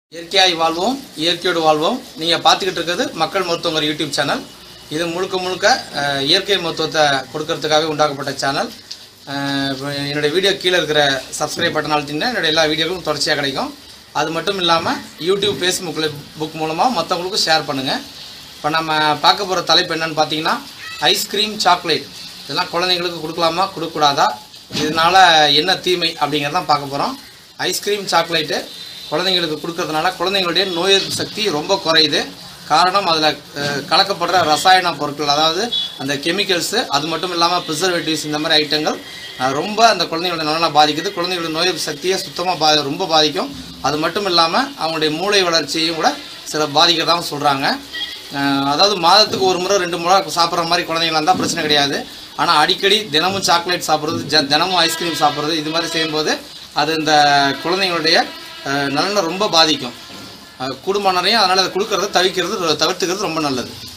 இயற்கையாய் வாழ்வோம் இயற்கையோடு வாழ்வோம் நீங்கள் பார்த்துக்கிட்டு இருக்கிறது மக்கள் மருத்துவங்கர் யூடியூப் சேனல் இது முழுக்க முழுக்க அஹ், இயற்கை மருத்துவத்தை கொடுக்கறதுக்காக உண்டாக்கப்பட்ட சேனல் அஹ், இப்ப என்னுடைய வீடியோ கீழே இருக்கிற சப்ஸ்கிரைப் பட்டன் அழுத்திங்கன்னா என்னுடைய எல்லா வீடியோக்களும் தொடர்ச்சியாக கிடைக்கும் அது மட்டும் இல்லாமல் யூடியூப் ஃபேஸ்புக்கில் புக் மூலமாக மற்றவங்களுக்கும் ஷேர் பண்ணுங்கள் இப்போ நம்ம பார்க்க போகிற தலைப்பு என்னன்னு பார்த்தீங்கன்னா ஐஸ்கிரீம் சாக்லேட் இதெல்லாம் குழந்தைங்களுக்கு கொடுக்கலாமா கொடுக்கக்கூடாதா இதனால் என்ன தீமை அப்படிங்கிறதான் பார்க்க போகிறோம் ஐஸ்கிரீம் சாக்லேட்டு குழந்தைங்களுக்கு கொடுக்கறதுனால குழந்தைங்களுடைய நோய் எதிர்ப்பு சக்தி ரொம்ப குறையுது காரணம் அதில் கலக்கப்படுற ரசாயன பொருட்கள் அதாவது அந்த கெமிக்கல்ஸு அது மட்டும் இல்லாமல் ப்ரிசர்வேட்டிவ்ஸ் இந்த மாதிரி ஐட்டங்கள் அஹ், ரொம்ப அந்த குழந்தைங்களோட நலனை பாதிக்குது குழந்தைங்களோட நோய் எதிர்ப்பு சக்தியை சுத்தமாக பா ரொம்ப பாதிக்கும் அது மட்டும் இல்லாமல் அவங்களுடைய மூளை வளர்ச்சியையும் கூட சில பாதிக்கிறதாகவும் சொல்கிறாங்க அதாவது மாதத்துக்கு ஒரு முறை ரெண்டு முறை சாப்பிட்ற மாதிரி குழந்தைங்களா இருந்தால் பிரச்சனை கிடையாது ஆனால் அடிக்கடி தினமும் சாக்லேட் சாப்பிட்றது ஜ தினமும் ஐஸ்கிரீம் சாப்பிட்றது இது மாதிரி செய்யும்போது அது இந்த குழந்தைங்களுடைய அஹ், நலனை ரொம்ப பாதிக்கும் அஹ், கூடுமானவரையும் அதனால் அதை கொடுக்கறத தவிக்கிறது தவிர்த்துக்கிறது ரொம்ப நல்லது